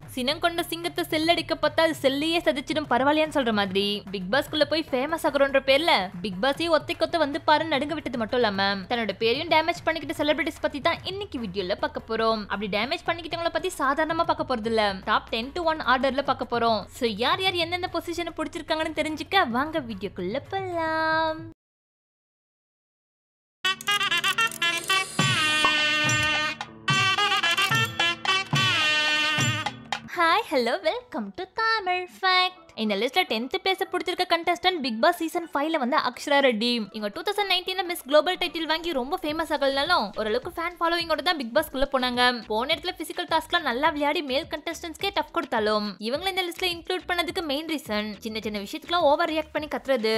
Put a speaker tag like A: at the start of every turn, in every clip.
A: சினம் கொண்ட சிங்கத்தை செல்லடிக்க பார்த்தா அது செல்லையே சதிச்சிடும் பரவாயில்லையான்னு சொல்ற மாதிரி பிக் பாஸ்குள்ள போய் ஃபேமஸ் ஆகுறோன்ற பேர்ல பிக் பாஸே ஒத்தை கொத்த வந்து பாருன்னு நடுங்க விட்டது மட்டும் இல்லாம தன்னோட பேரையும் டேமேஜ் பண்ணிக்கிட்ட செலிபிரிட்டிஸ் பத்தி தான் இன்னைக்கு வீடியோல பார்க்க போறோம் அப்படி டேமேஜ் பண்ணிக்கிட்டவங்கள பத்தி சாதாரணமா பார்க்க போறது இல்ல டாப் டென் டு ஒன் ஆர்டர்ல பார்க்க போறோம் சோ யார் யார் எந்தெந்த பொசிஷனை பிடிச்சிருக்காங்கன்னு தெரிஞ்சுக்க வாங்க வீடியோக்குள்ள போலாம் hi hello welcome to Tamil fact இந்த லிஸ்ட்ல டென்த் பிளேஸ் பிடிச்சிருக்க கண்டஸ்டன்ட் பிக் பாஸ் சீசன் ஃபைவ்ல வந்து அக்ஷரா ரெட்டி இவங்க டூ தௌசண்ட் நைன்டீன்ல மிஸ் குளோபல் டைட்டில் வாங்கி ரொம்ப ஃபேமஸ் ஆகலனாலும் ஓரளவுக்கு ஃபேன் ஃபாலோவிங்கோட தான் பிக் பாஸ்க்குள்ள போனாங்க போன இடத்துல பிசிக்கல் டாஸ்க்லாம் நல்லா விளையாடி மேல் கண்டஸ்டன்ஸ்க்கே டஃப் கொடுத்தாலும் இவங்க இந்த லிஸ்ட்ல இன்க்ளூட் பண்ணதுக்கு மெயின் ரீசன் சின்ன சின்ன விஷயத்துக்குலாம் ஓவர் ரியாக்ட் பண்ணி கத்துறது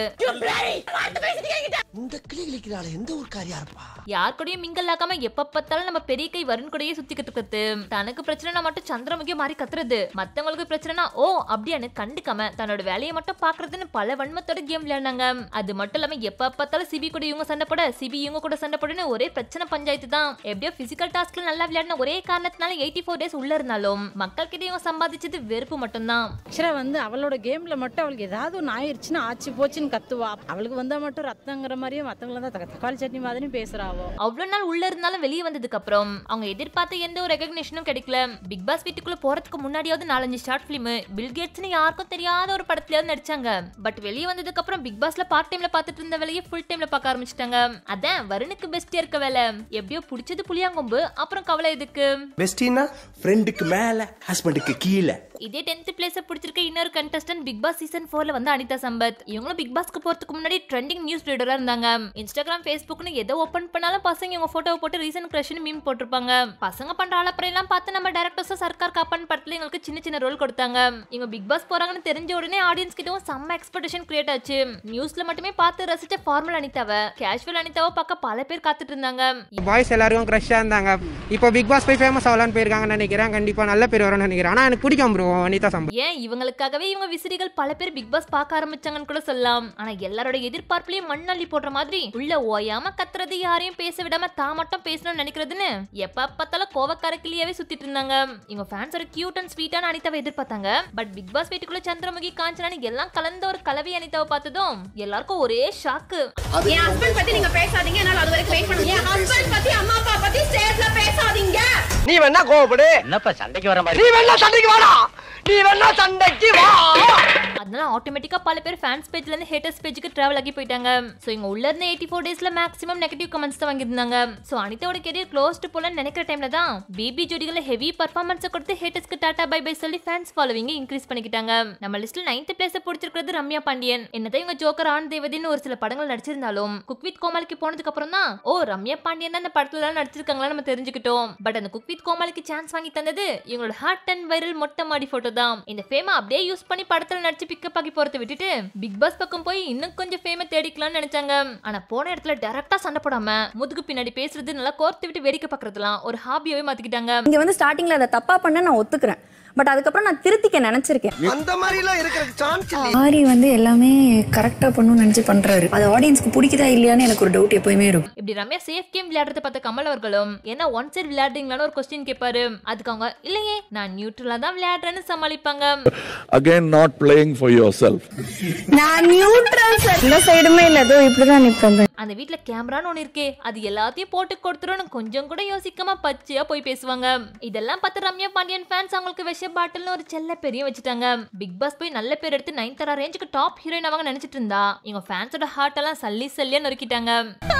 B: இந்த கிளி கிளிக்கிறாள் எந்த ஊர்க்காரியா இருப்பா
A: யார் கூடயும் மிங்கல் ஆகாம எப்ப பார்த்தாலும் நம்ம பெரிய கை வருண் கூடயே சுத்திக்கிட்டு இருக்கிறது தனக்கு பிரச்சனைனா மட்டும் சந்திரமுகி மாதிரி கத்துறது மத்தவங்களுக்கு பிரச்சனைனா ஓ அப்படியான்னு கண்டுக்காம தன்னோட வேலையை மட்டும் பாக்குறதுன்னு பல வன்மத்தோட கேம் விளையாடுனாங்க அது மட்டும் இல்லாம எப்ப பார்த்தாலும் சிபி கூட இவங்க சண்டை போட சிபி இவங்க கூட சண்டை போடன்னு ஒரே பிரச்சனை பஞ்சாயத்து தான் எப்படியோ பிசிக்கல் டாஸ்க்ல நல்லா விளையாடின ஒரே காரணத்தினால எயிட்டி ஃபோர் டேஸ் உள்ள இருந்தாலும் மக்கள் கிட்ட இவங்க சம்பாதிச்சது வெறுப்பு மட்டும்தான்
C: அக்ஷரா வந்து அவளோட கேம்ல மட்டும் அவளுக்கு ஏதாவது ஒன்று ஆயிடுச்சுன்னா ஆச்சு போச்சுன்னு கத்துவா அவளுக்கு வந்தா மட்டும் ரத்தங்கிற மாதிரியே மத்தவங்கள தான் தக்க- தக்காளி சட்னி மாதிரியும் பேசுறாவோ
A: அவ்வளவு நாள் உள்ள இருந்தாலும் வெளியே வந்ததுக்கு அப்புறம் அவங்க எதிர்பார்த்த எந்த ஒரு ரெகக்னிஷனும் கிடைக்கல பிக் பாஸ் வீட்டுக்குள்ள போறதுக்கு முன்னாடியாவது நாலஞ்சு ஷார்ட் பிலிம் பில் கேட்ஸ்னு யாருக்கும் தெரியாத ஒரு படத்துலயாவது நடிச்சாங்க பட் வெளியே வந்ததுக்கு அப்புறம் பிக் பாஸ்ல பார்ட் டைம்ல பார்த்துட்டு இருந்த வேலையை ஃபுல் டைம்ல பார்க்க ஆரம்பிச்சிட்டாங்க அதான் வருணுக்கு பெஸ்ட் இருக்க வேலை எப்படியோ பிடிச்சது புளியாங்கொம்பு அப்புறம் கவலை எதுக்கு
B: பெஸ்டினா ஃப்ரெண்டுக்கு மேல ஹஸ்பண்டுக்கு கீழே
A: இதே டென்த் பிளேஸ பிடிச்சிருக்க இன்னொரு கண்டஸ்டன்ட் பிக் பாஸ் சீசன் ஃபோர்ல வந்து அனிதா சம்பத் இவங்களும் பிக் பாஸ்க்கு போறதுக்கு முன்னாடி ட்ரெண்டிங் நியூஸ் ரீடரா இருந்தாங்க இன்ஸ்டாகிராம் ஃபேஸ்புக்னு எதை ஓபன் பண்ணாலும் பசங்க இவங்க போட்டோவை போட்டு ரீசன் கிரஷ்னு மீம் போட்டிருப்பாங்க பசங்க பண்ற ஆலப்பறை எல்லாம் பார்த்து நம்ம டேரக்டர்ஸ் சர்க்கார் காப்பான் படத்துல எங்களுக்கு சின்ன சின்ன ரோல் கொடுத்தாங்க இவங்க பிக் பாஸ் போறாங்கன்னு தெரிஞ்ச உடனே ஆடியன்ஸ் கிட்டவும் செம்ம எக்ஸ்பெக்டேஷன் கிரியேட் ஆச்சு நியூஸ்ல மட்டுமே பார்த்து ரசிச்ச ஃபார்மல் அனிதாவை கேஷுவல் அனிதாவை பார்க்க பல பேர் காத்துட்டு இருந்தாங்க
D: பாய்ஸ் எல்லாரும் க்ரஷ்ஷாக இருந்தாங்க இப்போ பிக் பாஸ் போய் ஃபேமஸ் ஆகலான்னு போயிருக்காங்கன்னு நினைக்கிறேன் கண்டிப்பாக நல்ல பேர் வரும்னு நினைக்கிறேன் ஆனால் எனக்கு பிடிக்கும் ப்ரோ அனிதா சம்பத்
A: ஏன் இவங்களுக்காகவே இவங்க விசிறிகள் பல பேர் பிக் பாஸ் பார்க்க ஆரம்பிச்சாங்கன்னு கூட சொல்லலாம் ஆனா எல்லாரோட எதிர்பார்ப்புலயும் மண்ணள்ளி போடுற மாதிரி உள்ள ஓயாம கத்துறது யாரையும் பேச விடாம தான் மட்டும் பேசணும்னு நினைக்கிறதுன்னு எப்ப பார்த்தாலும் கோவக்கார கிளியாவே சுத்திட்டு இருந்தாங்க இவங்க ஃபேன்ஸ் ஒரு கியூட் அண்ட் ஸ்வீட்டான அனிதாவை எதிர்பார்த்தாங்க பட் பிக் பாஸ் வீட்டுக்குள்ள சந்திரமுகி காஞ்சனானு எல்லாம் கலந்த ஒரு கலவை அனிதாவை பார்த்ததும் எல்லாருக்கும் ஒரே ஷாக்கு
E: என் ஹஸ்பண்ட் பத்தி நீங்க பேசாதீங்க என்னால அது வரைக்கும் வெயிட் பண்ண முடியாது என் ஹஸ்பண்ட் பத்தி அம்மா அப்பா பத்தி ஸ்டேஜ்ல பேசாதீங்க
B: நீ வேணா கோவப்படு
F: என்னப்பா சண்டைக்கு வர மாதிரி
B: நீ வேணா சண்டைக்கு வாடா நீ வேணா சண்டைக்கு வா
A: அதனால ஆட்டோமேட்டிக்கா பல பேர் ஃபேன்ஸ் பேஜ்ல இருந்து ஹேட்டர்ஸ் பேஜுக்கு டிராவல் ஆகி போயிட்டாங்க சோ இவங்க உள்ள இருந்த எயிட்டி ஃபோர் டேஸ்ல மேக்ஸிமம் நெகட்டிவ் கமெண்ட்ஸ் தான் வாங்கியிருந்தாங்க சோ அனிதாவோட கெரியர் க்ளோஸ்டு போலன்னு நினைக்கிற டைம்ல தான் பேபி ஜோடிகளை ஹெவி பர்ஃபார்மன்ஸ் கொடுத்து ஹேட்டர்ஸ்க்கு டாடா பை பை சொல்லி ஃபேன்ஸ் ஃபாலோவிங் இன்க்ரீஸ் பண்ணிக்கிட்டாங்க நம்ம லிஸ்ட்ல நைன்த் பிளேஸ் பிடிச்சிருக்கிறது ரம்யா பாண்டியன் என்னதான் இவங்க ஜோக்கர் ஆன் தேவதின்னு ஒரு சில படங்கள் நடிச்சிருந்தாலும் குக் வித் கோமாளிக்கு போனதுக்கு அப்புறம் தான் ஓ ரம்யா பாண்டியன் தான் இந்த படத்துல எல்லாம் நடிச்சிருக்காங்களா நம்ம தெரிஞ்சுக்கிட்டோம் பட் அந்த குக் வித் கோமாளிக்கு சான்ஸ் வாங்கி தந்தது இவங்களோட ஹார்ட் அண்ட் வைரல் மொட்டை மாடி போட்டோ தான் இந்த ஃபேமை அப்படியே யூஸ் பண்ணி படத்துல நடிச்சு பிக்கப் ஆகி போறதை விட்டுட்டு பிக் பாஸ் பக்கம் போய் இன்னும் கொஞ்சம் ஃபேமை தேடிக்கலாம்னு நினைச்சாங்க ஆனா போன இடத்துல டைரக்டா சண்டை போடாம முதுகு பின்னாடி பேசுறது நல்லா கோர்த்து விட்டு வேடிக்கை பாக்குறதுலாம் ஒரு ஹாபியாவே மாத்திக்கிட்டாங்க
G: இங்க வந்து ஸ்டார்டிங்ல அதை தப்பா பண்ண நான் ஒத்துக்கிறேன் பட் அதுக்கப்புறம் நான் திருத்திக்க நினைச்சிருக்கேன்
B: அந்த மாதிரி எல்லாம் இருக்கிறதுக்கு சான்ஸ் இல்லை
H: ஆரி வந்து எல்லாமே கரெக்டா பண்ணணும்னு நினைச்சு பண்றாரு அது ஆடியன்ஸ்க்கு பிடிக்குதா இல்லையான்னு எனக்கு ஒரு டவுட் எப்பயுமே இருக்கும்
A: இப்படி ரம்யா சேஃப் கேம் விளையாடுறத பார்த்த கமல் அவர்களும் என்ன ஒன் சைடு விளையாடுறீங்களான்னு ஒரு கொஸ்டின் கேட்பாரு அதுக்கு அவங்க இல்லையே நான் நியூட்ரலா தான் விளையாடுறேன்னு சமாளிப்பாங்க
I: again not playing for yourself
G: நான் நியூட்ரல் சார் இந்த சைடுமே இல்ல ஏதோ இப்படிதான் நிப்பேன்
A: அந்த வீட்ல கேமரான்னு ஒண்ணு இருக்கே அது எல்லாத்தையும் போட்டு கொடுத்துருன்னு கொஞ்சம் கூட யோசிக்காம பச்சையா போய் பேசுவாங்க இதெல்லாம் பார்த்து ரம்யா பாண்டியன் ஃபேன்ஸ் அவங்களுக்கு விஷ பாட்டில்னு ஒரு செல்ல பெரிய வச்சுட்டாங்க பிக் பாஸ் போய் நல்ல பேர் எடுத்து நைன் தரா ரேஞ்சுக்கு டாப் ஹீரோயின் அவங்க நினைச்சிட்டு இருந்தா இவங்க ஃபேன்ஸோட ஹார்ட் எல்லாம் சல்லி சல்லியா நொறுக்கிட்டாங்க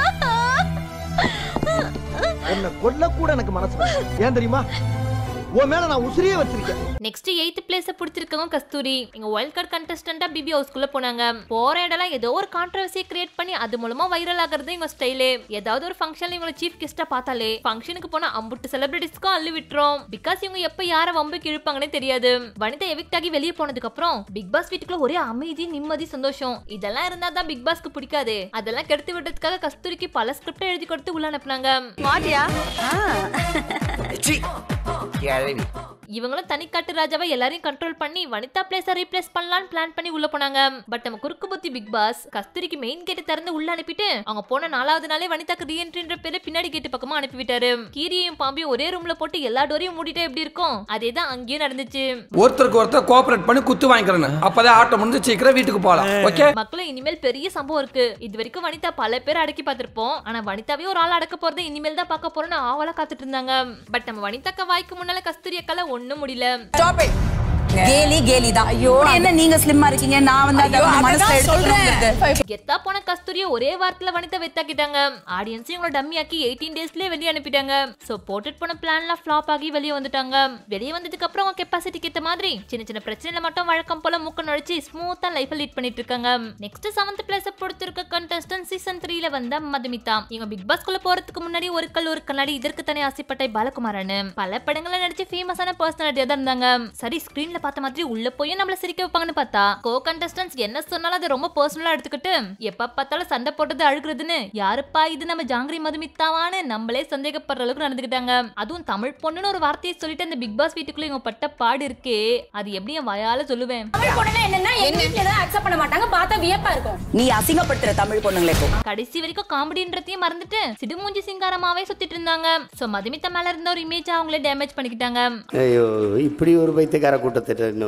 B: உன்னை கொல்ல கூட எனக்கு மனசு வரல. ஏன் தெரியுமா உன் மேல நான் உசிரியே வச்சிருக்கேன்
A: நெக்ஸ்ட் எயித் பிளேஸ் பிடிச்சிருக்கவங்க கஸ்தூரி இங்க வைல்ட் கார்டு கண்டஸ்டண்டா பிபி ஹவுஸ்க்குள்ள போனாங்க போற இடம்லாம் ஏதோ ஒரு கான்ட்ரவர்சியை கிரியேட் பண்ணி அது மூலமா வைரல் ஆகுறது இவங்க ஸ்டைலே ஏதாவது ஒரு ஃபங்க்ஷன்ல இவங்க சீஃப் கெஸ்டா பார்த்தாலே ஃபங்க்ஷனுக்கு போனா அம்புட்டு செலிபிரிட்டிஸ்க்கும் அள்ளி விட்டுரும் பிகாஸ் இவங்க எப்ப யார வம்புக்கு இழுப்பாங்கன்னே தெரியாது வனிதா எவிக்ட் ஆகி வெளியே போனதுக்கு அப்புறம் பிக் பாஸ் வீட்டுக்குள்ள ஒரே அமைதி நிம்மதி சந்தோஷம் இதெல்லாம் இருந்தா தான் பிக் பாஸ்க்கு பிடிக்காது அதெல்லாம் கெடுத்து விடுறதுக்காக கஸ்தூரிக்கு பல ஸ்கிரிப்ட் எழுதி கொடுத்து உள்ள அனுப்புனாங்க
E: மாட்டியா
B: சி, கிழவி.
A: இவங்களும் தனிக்காட்டு ராஜாவை எல்லாரையும் கண்ட்ரோல் பண்ணி வனிதா பிளேஸ ரீப்ளேஸ் பண்ணலாம்னு பிளான் பண்ணி உள்ள போனாங்க பட் நம்ம குறுக்கு புத்தி பிக் பாஸ் கஸ்தூரிக்கு மெயின் கேட் திறந்து உள்ள அனுப்பிட்டு அவங்க போன நாலாவது நாளே வனிதாக்கு ரீஎன்ட்ரின்ற பேரு பின்னாடி கேட்டு பக்கமா அனுப்பி விட்டாரு கீரியையும் பாம்பையும் ஒரே ரூம்ல போட்டு எல்லா டோரையும் மூடிட்டா எப்படி இருக்கும் அதேதான் அங்கேயும் நடந்துச்சு
F: ஒருத்தருக்கு ஒருத்தர் கோஆபரேட் பண்ணி குத்து வாங்கிக்கிறேன் அப்பதான் ஆட்டம் முடிஞ்சு சீக்கிரம் வீட்டுக்கு போகலாம் ஓகே
A: மக்களும் இனிமேல் பெரிய சம்பவம் இருக்கு இது வரைக்கும் வனிதா பல பேர் அடக்கி பார்த்திருப்போம் ஆனா வனிதாவே ஒரு ஆள் அடக்க போறது இனிமேல் தான் பார்க்க போறோம்னு ஆவலா காத்துட்டு இருந்தாங்க பட் நம்ம வனிதாக்க வாய்க்கு முன்னால கஸ்தூரி அக்கால ஒண்ணும் முடியல
J: கேலி கேலி தான் ஐயோ என்ன நீங்க ஸ்லிம்மா இருக்கீங்க நான் வந்து அதை மனசுல எடுத்துக்கிறேன்
A: கெத்தா போன கஸ்தூரிய ஒரே வாரத்துல வனிதா வெத்தாக்கிட்டாங்க ஆடியன்ஸ் இவங்கள டம்மி ஆக்கி எயிட்டீன் டேஸ்லயே வெளியே அனுப்பிட்டாங்க சோ போட்டுட்டு போன பிளான்லாம் ஃபிளாப் ஆகி வெளியே வந்துட்டாங்க வெளியே வந்ததுக்கு அப்புறம் அவங்க கெப்பாசிட்டிக்கு ஏத்த மாதிரி சின்ன சின்ன பிரச்சனைல மட்டும் வழக்கம் போல மூக்க நுழைச்சு ஸ்மூத்தா லைஃப் லீட் பண்ணிட்டு இருக்காங்க நெக்ஸ்ட் செவன்த் பிளேஸ் பொறுத்திருக்க கண்டஸ்டன்ட் சீசன் த்ரீல வந்த மதுமிதா இவங்க பிக் பாஸ்குள்ள போறதுக்கு முன்னாடி ஒரு கல் ஒரு கண்ணாடி இதற்கு தானே ஆசைப்பட்ட பாலகுமாரன் பல படங்கள்ல நடிச்சு ஃபேமஸான பர்சனாலிட்டியா தான் இருந்தாங்க சரி ஸ்கிரீன்ல பார்த்த மாதிரி உள்ள போய் நம்மள சிரிக்க வைப்பாங்கன்னு பார்த்தா கோ கண்டஸ்டன்ஸ் என்ன சொன்னாலும் அதை ரொம்ப பர்சனலா எடுத்துக்கிட்டு எப்ப பார்த்தாலும் சண்டை போட்டது அழுகுறதுன்னு யாருப்பா இது நம்ம ஜாங்கிரி மதுமித்தாவான்னு நம்மளே சந்தேகப்படுற அளவுக்கு நடந்துக்கிட்டாங்க அதுவும் தமிழ் பொண்ணுன்னு ஒரு வார்த்தையை சொல்லிட்டு அந்த பிக் பாஸ் வீட்டுக்குள்ள இவங்க பட்ட பாடு இருக்கே அது எப்படி என் வாயால சொல்லுவேன்
J: என்னன்னா எங்க வீட்ல தான் அக்செப்ட் பண்ண மாட்டாங்க பார்த்தா வியப்பா இருக்கும் நீ அசிங்கப்படுத்துற தமிழ் பொண்ணுங்களே இப்போ
A: கடைசி வரைக்கும் காமெடின்றதையும் மறந்துட்டு சிடுமூஞ்சி சிங்காரமாவே சுத்திட்டு இருந்தாங்க சோ மதுமிதா மேல இருந்த ஒரு இமேஜ் அவங்களே டேமேஜ் பண்ணிக்கிட்டாங்க
K: ஐயோ இப்படி ஒரு பைத்தியக்கார கூட்டத்திட்ட இன்னொன்று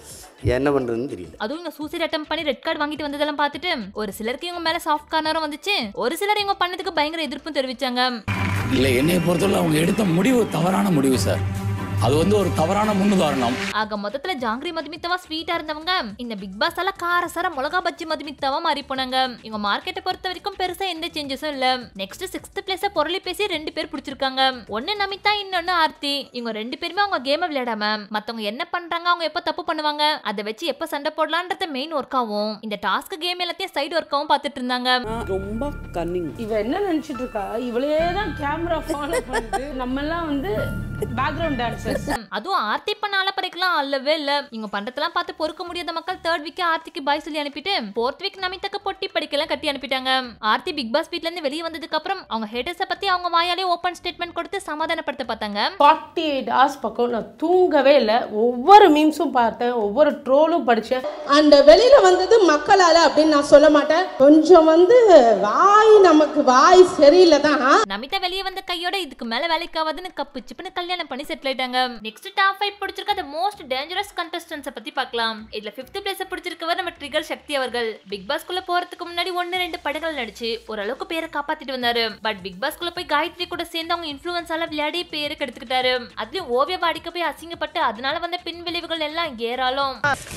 K: என்ன பண்ணுறதுன்னு தெரியல
A: அதுவும் இவங்க சூசைட் அட்டம் பண்ணி ரெட் கார்டு வாங்கிட்டு வந்ததெல்லாம் பார்த்துட்டு ஒரு சிலருக்கு இவங்க மேல சாஃப்ட் கார்னரும் வந்துச்சு ஒரு சிலர் இவங்க பண்ணதுக்கு பயங்கர எதிர்ப்பும் தெரிவிச்சாங்க
L: இல்லை என்னை பொறுத்தவரை அவங்க எடுத்த முடிவு தவறான முடிவு சார் அது வந்து ஒரு தவறான முன்னுதாரணம்
A: ஆக மொத்தத்துல ஜாங்கிரி மதுமித்தாவா ஸ்வீட்டா இருந்தவங்க இந்த பிக் பாஸ் எல்லாம் காரசார மிளகா பஜ்ஜி மதுமித்தாவா மாறி போனாங்க இவங்க மார்க்கெட்டை பொறுத்த வரைக்கும் பெருசா எந்த சேஞ்சஸும் இல்ல நெக்ஸ்ட் சிக்ஸ்த் பிளேஸ பொருளை பேசி ரெண்டு பேர் பிடிச்சிருக்காங்க ஒன்னு நமிதா இன்னொன்னு ஆர்த்தி இவங்க ரெண்டு பேருமே அவங்க கேமை விளையாடாம மத்தவங்க என்ன பண்றாங்க அவங்க எப்ப தப்பு பண்ணுவாங்க அதை வச்சு எப்ப சண்டை போடலான்றத மெயின் ஒர்க் ஆகும் இந்த டாஸ்க் கேம் எல்லாத்தையும் சைடு ஒர்க்காவும் பார்த்துட்டு இருந்தாங்க
C: ரொம்ப கன்னிங் இவ என்ன நினைச்சிட்டு இருக்கா இவளே தான் கேமரா ஃபாலோ பண்ணுது நம்ம எல்லாம் வந்து பேக்ரவுண்ட் டான்சர்ஸ்
A: அதுவும் ஆர்த்தி பண்ண ஆலப்பறைக்கெல்லாம் அல்லவே இல்ல இவங்க பண்றதெல்லாம் பார்த்து பொறுக்க முடியாத மக்கள் தேர்ட் வீக் ஆர்த்திக்கு பாய் சொல்லி அனுப்பிட்டு ஃபோர்த் வீக் நமிதாக்கு பொட்டி படிக்கலாம் கட்டி அனுப்பிட்டாங்க ஆர்த்தி பிக் பாஸ் வீட்ல இருந்து வெளியே வந்ததுக்கு அப்புறம் அவங்க ஹேட்டர்ஸ பத்தி அவங்க வாயாலே ஓபன் ஸ்டேட்மெண்ட் கொடுத்து சமாதானப்படுத்த பார்த்தாங்க
C: ஃபார்ட்டி எயிட் ஹவர்ஸ் பக்கம் நான் தூங்கவே இல்லை ஒவ்வொரு மீம்ஸும் பார்த்தேன் ஒவ்வொரு ட்ரோலும் படித்தேன்
M: அந்த வெளியில வந்தது மக்களால அப்படின்னு நான் சொல்ல மாட்டேன் கொஞ்சம் வந்து வாய் நமக்கு வாய் சரியில்லை தான்
A: நமிதா வெளியே வந்த கையோட இதுக்கு மேல வேலைக்கு ஆகாதுன்னு கப்பு சிப்புன்னு கல்யாணம் பண்ணி செட்டில் ஆயிட்டாங்க நெக்ஸ்ட் டாப் ஃபைவ் பிடிச்சிருக்க அந்த மோஸ்ட் டேஞ்சரஸ் கண்டஸ்டன்ஸை பத்தி பார்க்கலாம் இதுல ஃபிஃப்த் பிளேஸ் பிடிச்சிருக்கவர் நம்ம ட்ரிகர் சக்தி அவர்கள் பிக் பாஸ்குள்ள போறதுக்கு முன்னாடி ஒன்னு ரெண்டு படங்கள் நடிச்சு ஓரளவுக்கு பேரை காப்பாத்திட்டு வந்தாரு பட் பிக் பாஸ்குள்ள போய் காயத்ரி கூட சேர்ந்து அவங்க இன்ஃபுளுன்ஸால விளையாடி பேரு கெடுத்துக்கிட்டாரு அதுலயும் ஓவிய வாடிக்க போய் அசிங்கப்பட்டு அதனால வந்த பின் விளைவுகள் எல்லாம் ஏராளம்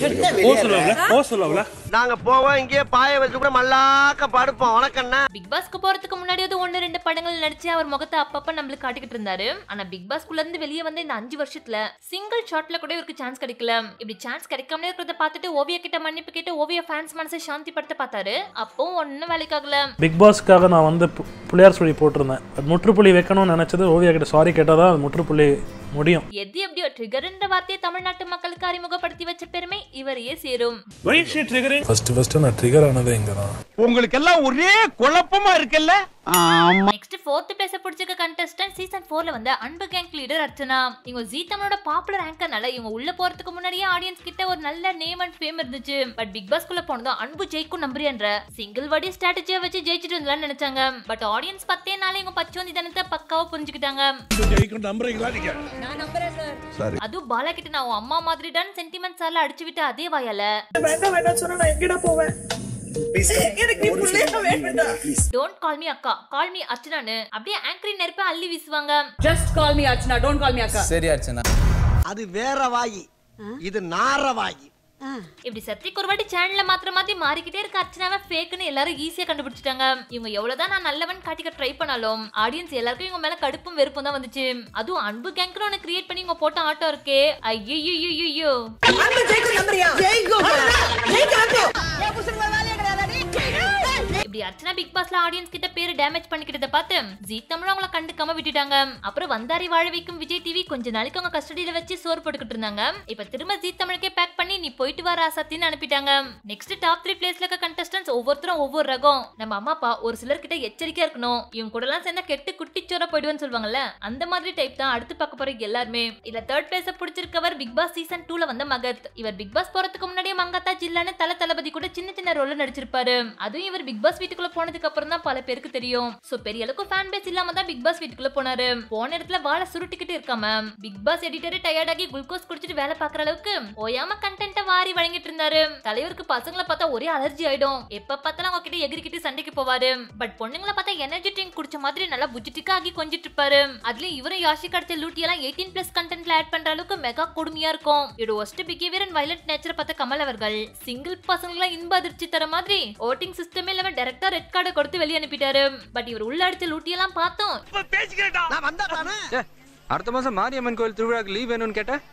B: நாங்க போவோம் இங்கேயே பாய வச்சு கூட மல்லாக்க படுப்போம் வணக்கண்ணா
A: பிக் பாஸ்க்கு போறதுக்கு முன்னாடி வந்து ஒன்னு ரெண்டு படங்கள் நடிச்சு அவர் முகத்தை அப்பப்ப நம்மளுக்கு காட்டிக்கிட்டு இருந்தாரு ஆனா பிக் பாஸ்குள்ள இருந்து வெளியே வந்த இந்த அஞ்சு வருஷத்துல சிங்கிள் ஷாட்ல கூட இவருக்கு சான்ஸ் கிடைக்கல இப்படி சான்ஸ் கிடைக்காமலே இருக்கிறத பார்த்துட்டு ஓவிய கிட்ட மன்னிப்பு கேட்டு ஓவிய ஃபேன்ஸ் மனசை சாந்திப்படுத்த பார்த்தாரு அப்போ ஒன்னும் வேலைக்காகல
N: பிக் பாஸ்க்காக நான் வந்து பு- புள்ளியார் சொல்லி போட்டிருந்தேன் அது முற்றுப்புள்ளி வைக்கணும்னு நினச்சது ஓவியா கிட்ட சாரி கேட்டால் தான் அது முற்றுப்புள்ளி முடியும்
A: எது எப்படியோ ட்ரிகர்ன்ற வார்த்தையை தமிழ்நாட்டு மக்களுக்கு அறிமுகப்படுத்தி வச்ச பெருமை இவரையே சேரும்
N: ஃபர்ஸ்ட் ஃபர்ஸ்ட் நான் ட்ரிகர் ஆனதே இங்கே தான்
B: உங்களுக்கு எல்லாம் ஒரே குழப்பமா இருக்குல்ல
A: நெக்ஸ்ட் ஃபோர்த் பிளேஸ் பிடிச்சிருக்க கண்டஸ்டன்ட் சீசன் ஃபோர்ல வந்த அன்பு கேங் லீடர் அர்ச்சனா இவங்க ஜீ தமிழோட பாப்புலர் ஆங்கர்னால இவங்க உள்ள போறதுக்கு முன்னாடியே ஆடியன்ஸ் கிட்ட ஒரு நல்ல நேம் அண்ட் ஃபேம் இருந்துச்சு பட் பிக் பாஸ்குள்ள போனதும் அன்பு ஜெயிக்கும் நம்புறியன்ற சிங்கிள் வடி ஸ்ட்ராட்டஜியை வச்சு ஜெயிச்சிட்டு வந்தலாம்னு நினைச்சாங்க பட் ஆடியன்ஸ் பத்தே நாள் இவங்க பச்சோந்தி தனத்தை பக்காவா புரிஞ்சுக்கிட்டாங்க அதுவும் பாலா கிட்ட நான் உன் அம்மா மாதிரிடான்னு சென்டிமெண்ட் சார்ல அடிச்சு விட்டு அதே வாயால டோன்ட் கால் மீ அக்கா கால் மீ அர்ச்சனான்னு அப்படியே ஆங்கரின் நெருப்ப அள்ளி வீசுவாங்க
J: just call me Archana don't call me அக்கா
L: சரி அர்ச்சனா
B: அது வேற வாயி இது நார வாயி
A: இப்படி சத்திக்கு ஒரு வாட்டி சேனல்ல மாத்திர மாதிரி மாறிக்கிட்டே இருக்க அர்ச்சனாவை ஃபேக்குன்னு எல்லாரும் ஈஸியா கண்டுபிடிச்சிட்டாங்க இவங்க எவ்வளவுதான் நான் நல்லவன் காட்டிக்க ட்ரை பண்ணாலும் ஆடியன்ஸ் எல்லாருக்கும் இவங்க மேல கடுப்பும் வெறுப்பும் தான் வந்துச்சு அதுவும் அன்பு கேங்க்னு ஒன்று கிரியேட் பண்ணி இவங்க போட்ட ஆட்டம் இருக்கே ஐயோ இப்படி அர்ச்சனா பிக் பாஸ்ல ஆடியன்ஸ் கிட்ட பேரு டேமேஜ் பண்ணிக்கிட்டத பார்த்து ஜீ தமிழ் அவங்கள கண்டுக்காம விட்டுட்டாங்க அப்புறம் வந்தாரி வாழ வைக்கும் விஜய் டிவி கொஞ்ச நாளைக்கு அவங்க கஸ்டடியில வச்சு சோறு போட்டுக்கிட்டு இருந்தாங்க இப்ப திரும்ப ஜீ தமிழுக்கே பேக் பண்ணி நீ போயிட்டு வர ஆசத்தின்னு அனுப்பிட்டாங்க நெக்ஸ்ட் டாப் த்ரீ பிளேஸ்ல இருக்க கண்டஸ்டன்ஸ் ஒவ்வொருத்தரும் ஒவ்வொரு ரகம் நம்ம அம்மா அப்பா ஒரு சிலர் கிட்ட எச்சரிக்கையா இருக்கணும் இவங்க கூட எல்லாம் சேர்ந்தா கெட்டு குட்டிச்சோரா போயிடுவேன்னு சொல்லுவாங்கல்ல அந்த மாதிரி டைப் தான் அடுத்து பார்க்க போற எல்லாருமே இதுல third place பிடிச்சிருக்கவர் big boss season டூல வந்த மகத் இவர் பிக் பாஸ் போறதுக்கு முன்னாடியே மங்காத்தா ஜில்லான்னு தல தளபதி கூட சின்ன சின்ன ரோல்ல நடிச்சிருப்பாரு அதுவும் இவர் பிக் பாஸ் வீட்டுக்குள்ள போனதுக்கு அப்புறம் தான் பல பேருக்கு தெரியும் சோ பெரிய அளவுக்கு ஃபேன் பேஸ் இல்லாம தான் பிக் பாஸ் வீட்டுக்குள்ள போனாரு போன இடத்துல வாழை சுருட்டிக்கிட்டு இருக்காம பிக் பாஸ் எடிட்டர் டயர்ட் ஆகி குளுக்கோஸ் குடிச்சிட்டு வேலை பாக்குற அளவுக்கு ஓயாம கண்டென்ட்ட வாரி வழங்கிட்டு இருந்தாரு தலைவருக்கு பசங்களை பார்த்தா ஒரே அலர்ஜி ஆயிடும் எப்ப பார்த்தாலும் அவங்க கிட்ட எகிரிக்கிட்டு சண்டைக்கு போவாரு பட் பொண்ணுங்களை பார்த்தா எனர்ஜி ட்ரிங்க் குடிச்ச மாதிரி நல்லா புஜிட்டிக்கா ஆகி கொஞ்சிட்டு இருப்பாரு அதுலயும் இவரும் யாஷி கடத்த லூட்டி எல்லாம் எயிட்டீன் பிளஸ் கண்டென்ட்ல ஆட் பண்ற அளவுக்கு மெகா கொடுமையா இருக்கும் இதோட worst behaviour and violent nature பார்த்த கமல் அவர்கள் சிங்கிள் பசங்களை இன்ப அதிர்ச்சி தர மாதிரி ஓட்டிங் சிஸ்டமே இல்லாம டைரக்டா ரெட் கார்டை கொடுத்து வெளியே அனுப்பிட்டாரு பட் இவர் உள்ள அடிச்ச லூட்டி எல்லாம் பார்த்தோம்
O: அடுத்த மாசம் மாரியம்மன் கோயில் திருவிழாக்கு லீவ் வேணும்னு கேட்டேன்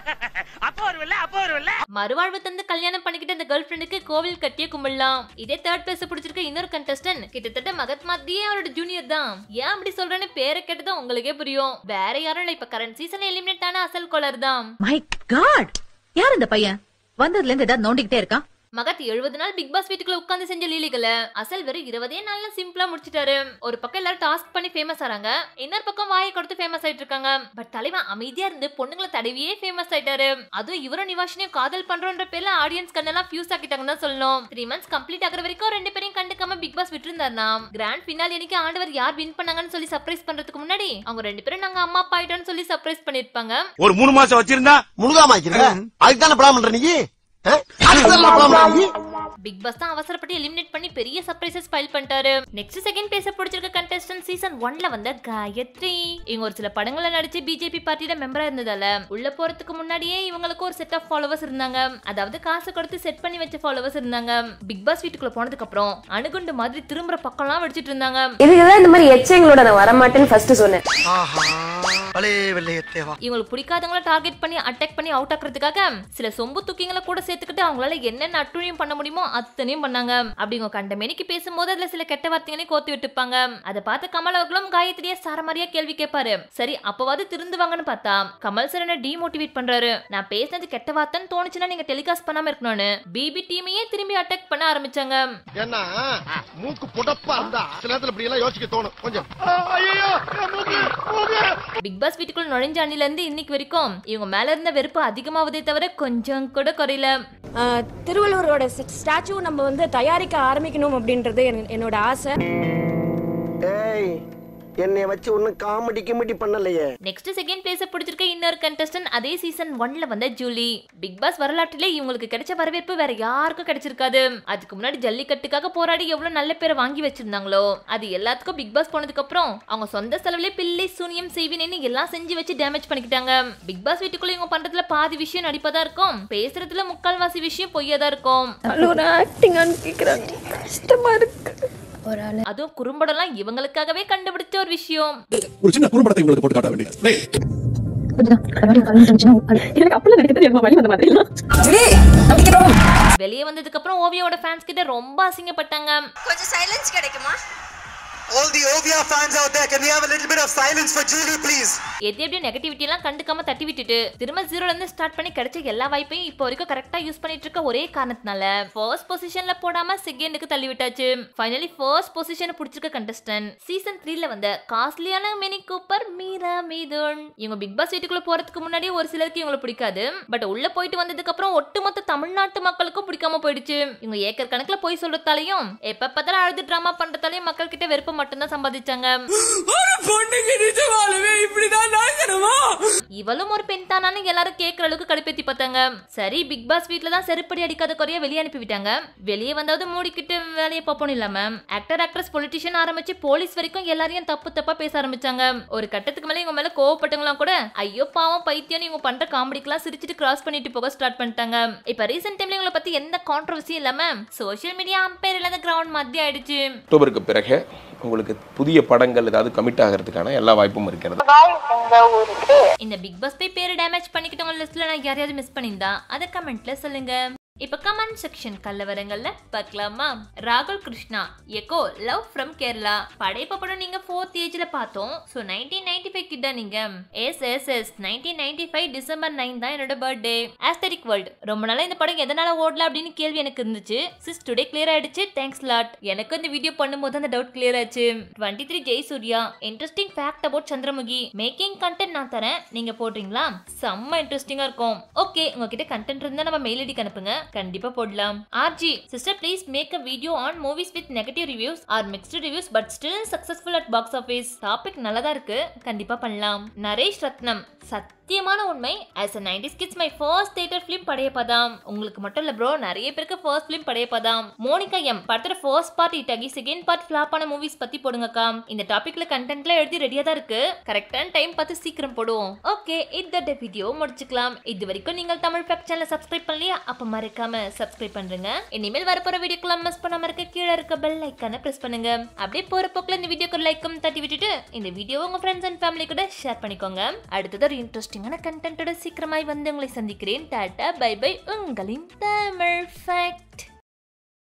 A: மறுவாழ்வு தந்து கல்யாணம் பண்ணிக்கிட்ட இந்த கேர்ள் ஃப்ரெண்டுக்கு கோவில் கட்டிய கும்பிடலாம் இதே தேர்ட் பிளேஸ் பிடிச்சிருக்க இன்னொரு கண்டஸ்டன்ட் கிட்டத்தட்ட மகத் மாதிரியே அவரோட ஜூனியர் தான் ஏன் அப்படி சொல்றேன்னு பேரை கேட்டதும் உங்களுக்கே புரியும் வேற யாரும் இல்ல இப்ப கரண்ட் சீசன் எலிமினேட் ஆன அசல் கோலர் தான்
P: மை காட் யார் இந்த பையன் வந்ததுல இருந்து ஏதாவது நோண்டிக்கிட்டே இருக்கான்
A: மகத் எழுபது நாள் பிக் பாஸ் வீட்டுக்குள்ள உட்கார்ந்து செஞ்ச லீலைகளை அசல் வெறும் இருபதே நாள்ல சிம்பிளா முடிச்சிட்டாரு ஒரு பக்கம் எல்லாரும் டாஸ்க் பண்ணி ஃபேமஸ் ஆறாங்க இன்னொரு பக்கம் வாயை கொடுத்து ஃபேமஸ் ஆயிட்டு இருக்காங்க பட் தலைவன் அமைதியா இருந்து பொண்ணுங்களை தடவியே ஃபேமஸ் ஆயிட்டாரு அதுவும் இவரும் நிவாஷினியும் காதல் பண்றோன்ற பேர்ல ஆடியன்ஸ் கண்ணெல்லாம் ஃபியூஸ் ஆக்கிட்டாங்கன்னு தான் சொல்லணும் த்ரீ மந்த்ஸ் கம்ப்ளீட் ஆகுற வரைக்கும் ரெண்டு பேரையும் கண்டுக்காம பிக் பாஸ் விட்டுருந்தாருனா கிராண்ட் பினால் இன்னைக்கு ஆண்டவர் யார் வின் பண்ணாங்கன்னு சொல்லி சர்ப்ரைஸ் பண்றதுக்கு முன்னாடி அவங்க ரெண்டு பேரும் நாங்க அம்மா அப்பா ஆயிட்டோம்னு சொல்லி சர்ப்ரைஸ் பண்ணிருப்பாங்க
B: ஒரு மூணு மாசம் வச்சிருந்தா முழுகாம ஆக்கிருக்க அதுக்கு தானே பிளான் பண்ற நீ ஆ? அதுக்கு தானே பிளான் பண்ற நீ
A: பிக் பாஸ் தான் அவசரப்பட்டு எலிமினேட் பண்ணி பெரிய சர்ப்ரைசஸ் ஃபைல் பண்ணிட்டாரு நெக்ஸ்ட் செகண்ட் பேச பிடிச்சிருக்க கண்டஸ்டன்ட் சீசன் ஒன்ல வந்த காயத்ரி இவங்க ஒரு சில படங்கள்ல நடிச்சு பிஜேபி பார்ட்டியில மெம்பரா இருந்ததால உள்ள போறதுக்கு முன்னாடியே இவங்களுக்கு ஒரு செட் ஆஃப் ஃபாலோவர்ஸ் இருந்தாங்க அதாவது காசு கொடுத்து செட் பண்ணி வச்ச ஃபாலோவர்ஸ் இருந்தாங்க பிக் பாஸ் வீட்டுக்குள்ள போனதுக்கு அப்புறம் அணுகுண்டு மாதிரி திரும்புற பக்கம்லாம் வெடிச்சிட்டு இருந்தாங்க
Q: இதுக்குதான் இந்த மாதிரி எச்சங்களோட நான் வரமாட்டேன்னு ஃபர்ஸ்ட் சொன்னேன்
B: பழைய வெள்ளையத்தேவா
A: இவங்களுக்கு பிடிக்காதவங்கள டார்கெட் பண்ணி அட்டாக் பண்ணி அவுட் ஆக்குறதுக்காக சில சொம்பு தூக்கிங்களை கூட சேர்த்துக்கிட்டு அவங்களால என்னென்ன அட்டுழியம் பண்ண முடியுமோ அத்தனையும் பண்ணாங்க அப்படி இவங்க கண்ட மேனிக்கு பேசும்போது அதுல சில கெட்ட வார்த்தைகளையும் கோத்து விட்டுப்பாங்க அதை பார்த்து கமல் அவர்களும் காயத்ரியா சாரமாரியா கேள்வி கேட்பாரு சரி அப்பவாது திருந்துவாங்கன்னு பார்த்தா கமல் சார் என்ன டிமோட்டிவேட் பண்றாரு நான் பேசினது கெட்ட வார்த்தைன்னு தோணுச்சுன்னா நீங்க டெலிகாஸ்ட் பண்ணாம இருக்கணும்னு பிபி டீமையே திரும்பி அட்டாக் பண்ண ஆரம்பிச்சாங்க
B: ஏன்னா மூக்கு புடப்பா இருந்தா சில நேரத்துல இப்படி எல்லாம் யோசிக்க தோணும் கொஞ்சம் ஐயோ மூக்கு மூக்கு
A: பிக் பாஸ் வீட்டுக்குள்ள நுழைஞ்ச அணில இருந்து இன்னைக்கு வரைக்கும் இவங்க மேல இருந்த வெறுப்பு அதிகமாவதே தவிர கொஞ்சம் கூட குறையல
Q: திருவள்ளுவரோட ஸ்டாச்சு நம்ம வந்து தயாரிக்க ஆரம்பிக்கணும் அப்படின்றது என்- என்னோட ஆசை
B: ஏய் என்னை வச்சு ஒன்னும் காமெடி கிமெடி பண்ணலையே
A: நெக்ஸ்ட் செகண்ட் பிளேஸ் பிடிச்சிருக்க இன்னொரு கண்டஸ்டன்ட் அதே சீசன் ஒன்ல வந்த ஜூலி பிக் பாஸ் வரலாற்றிலே இவங்களுக்கு கிடைச்ச வரவேற்பு வேற யாருக்கும் கிடைச்சிருக்காது அதுக்கு முன்னாடி ஜல்லிக்கட்டுக்காக போராடி எவ்வளவு நல்ல பேரை வாங்கி வச்சிருந்தாங்களோ அது எல்லாத்துக்கும் பிக் பாஸ் போனதுக்கு அப்புறம் அவங்க சொந்த செலவுல பிள்ளை சூனியம் செய்வினேன்னு எல்லாம் செஞ்சு வச்சு டேமேஜ் பண்ணிக்கிட்டாங்க பிக் பாஸ் வீட்டுக்குள்ள இவங்க பண்றதுல பாதி விஷயம் நடிப்பதா இருக்கும் பேசுறதுல முக்கால்வாசி விஷயம் பொய்யா தான் இருக்கும்
Q: ஒரு ஆக்டிங்கான்னு கேக்குறாங்க கஷ்டமா இருக்கு
H: ஒரு ஆளு
A: அதுவும் குறும்படம்லாம் இவங்களுக்காகவே கண்டுபிடிச்ச ஒரு விஷயம்
I: ஒரு சின்ன குறும்படத்தை உங்களுக்கு போட்டு காட்ட வேண்டியது
Q: எனக்கு அப்பெல்லாம் நினைக்கிறது எனக்கு வழி வந்த மாதிரி
A: வெளியே வந்ததுக்கு அப்புறம் ஓவியோட ஃபேன்ஸ் கிட்ட ரொம்ப அசிங்கப்பட்டாங்க
E: கொஞ்சம் சைலன்ஸ் கிடைக்குமா
R: All the Ovia fans out there, can we have a little bit of silence for Julie, please?
A: எது எப்படி நெகட்டிவிட்டி எல்லாம் கண்டுக்காம தட்டி விட்டுட்டு திரும்ப ஜீரோல இருந்து ஸ்டார்ட் பண்ணி கிடைச்ச எல்லா வாய்ப்பையும் இப்போ வரைக்கும் கரெக்டா யூஸ் பண்ணிட்டு இருக்க ஒரே காரணத்தினால ஃபர்ஸ்ட் பொசிஷன்ல போடாம செகண்டுக்கு தள்ளி விட்டாச்சு ஃபைனலி ஃபர்ஸ்ட் பொசிஷனை பிடிச்சிருக்க கண்டஸ்டன்ட் சீசன் த்ரீல வந்த காஸ்ட்லியான மினி கூப்பர் மீரா மீதுன் இவங்க பிக் பாஸ் வீட்டுக்குள்ள போறதுக்கு முன்னாடி ஒரு சிலருக்கு இவங்களை பிடிக்காது பட் உள்ள போயிட்டு வந்ததுக்கு அப்புறம் ஒட்டுமொத்த தமிழ்நாட்டு மக்களுக்கும் பிடிக்காம போயிடுச்சு இவங்க ஏக்கர் கணக்குல போய் சொல்றதாலையும் எப்ப பார்த்தாலும் அழுது டிராமா பண்றதாலையும் மக்கள் கிட்ட வெறுப்பை மட்டும்தான் சம்பாதிச்சாங்க இவளும் ஒரு பெண் தானான்னு எல்லாரும் கேட்கற அளவுக்கு கடுப்பேத்தி பார்த்தாங்க சரி பிக் பாஸ் வீட்ல தான் செருப்படி அடிக்காத குறைய வெளியே அனுப்பி விட்டாங்க வெளியே வந்தாவது மூடிக்கிட்டு வேலையை பார்ப்போம் இல்லாம ஆக்டர் ஆக்ட்ரஸ் பொலிட்டிஷியன் ஆரம்பிச்சு போலீஸ் வரைக்கும் எல்லாரையும் தப்பு தப்பா பேச ஆரம்பிச்சாங்க ஒரு கட்டத்துக்கு மேல இவங்க மேல கோவப்பட்டவங்களாம் கூட ஐயோ பாவம் பைத்தியம் இவங்க பண்ற காமெடிக்கெல்லாம் சிரிச்சிட்டு கிராஸ் பண்ணிட்டு போக ஸ்டார்ட் பண்ணிட்டாங்க இப்ப ரீசெண்ட் டைம்ல இவங்களை பத்தி எந்த கான்ட்ரவர்சியும் இல்லாம சோஷியல் மீடியா அம்பேர் இல்லாத கிரவுண்ட் மத்திய ஆயிடுச்சு
S: அக்டோபருக்கு பிறகு உங்களுக்கு புதிய படங்கள் ஏதாவது கமிட் ஆகிறதுக்கான எல்லா வாய்ப்பும் இருக்கிறது
A: இந்த பிக் பாஸ் போய் பேரு டேமேஜ் பண்ணிக்கிட்டவங்க லிஸ்ட்ல நான் யாரையாவது மிஸ் பண்ணியிருந்தா அதை கமெண்ட்ல சொல்லுங்க இப்ப கமெண்ட் செக்ஷன் கல்லவரங்கள்ல பார்க்கலாமா ராகுல் Krishna echo love from Kerala படைப்ப படம் நீங்க ஃபோர்த் ஏஜ்ல பார்த்தோம் சோ நைன்டீன் நைன்டி ஃபைவ் கிட்ட நீங்க yes yes yes nineteen ninety five December nine தான் என்னோட பர்த்டே ஆஸ்தரிக் வேர்ல்ட் ரொம்ப நாளா இந்த படம் எதனால ஓடல அப்படின்னு கேள்வி எனக்கு இருந்துச்சு சிஸ் டுடே கிளியர் ஆயிடுச்சு தேங்க்ஸ் லாட் எனக்கு இந்த வீடியோ பண்ணும்போது அந்த டவுட் கிளியர் ஆச்சு twenty three Jai Suriya interesting fact about Chandramukhi making content நான் தரேன் நீங்க போடுறீங்களா செம்ம இன்ட்ரெஸ்டிங்கா இருக்கும் ஓகே உங்ககிட்ட கண்டென்ட் இருந்தா நம்ம மெயில் ஐடிக்கு அனுப்புங்க கண்டிப்பா போடலாம் R G sister please make a video on movies with negative reviews are mixed reviews but still successful at box office topic நல்லதா இருக்கு கண்டிப்பா பண்ணலாம் நரேஷ் ரத்னம் சத்தியமான உண்மை as a nineties kids my first theatre film படையப்பதாம் உங்களுக்கு மட்டும் இல்ல ப்ரோ நிறைய பேருக்கு ஃபர்ஸ்ட் ஃபிலிம் படையப்பதாம் மோனிகா எம் படத்தோட ஃபர்ஸ்ட் பார்ட் ஹிட் ஆகி செகண்ட் பார்ட் ஃபிளாப் ஆன மூவிஸ் பத்தி போடுங்கக்கா இந்த டாபிக்ல கண்டென்ட்ல எழுதி ரெடியா தான் இருக்கு கரெக்டான டைம் பார்த்து சீக்கிரம் போடுவோம் ஓகே இந்த வீடியோ முடிச்சுக்கலாம் இது வரைக்கும் நீங்கள் தமிழ் ஃபேக்ட் சேனல் சப்ஸ்கிரைப் பண்ணலையா அப்ப மறக்காம சப்ஸ்கிரைப் பண்ணுங்க இனிமேல் வரப்போற வீடியோக்கெல்லாம் மிஸ் பண்ணாம இருக்க கீழே இருக்க பெல் ஐக்கான பிரஸ் பண்ணுங்க அப்படியே போற போக்குல இந்த வீடியோக்கு லைக்கும் தட்டி விட்டுட்டு இந்த வீடியோவை உங்க ஃப்ரெண்ட்ஸ் அண்ட் ஃபேமிலி கூட ஷேர் பண்ணிக்கோங்க அடுத்தது ஒரு இன்ட்ரெஸ்டிங்கான கண்டென்ட்டோட சீக்கிரமாய் வந்து உங்களை சந்திக்கிறேன் டாட்டா பை பை உங்களின் தமிழ் ஃபேக்ட்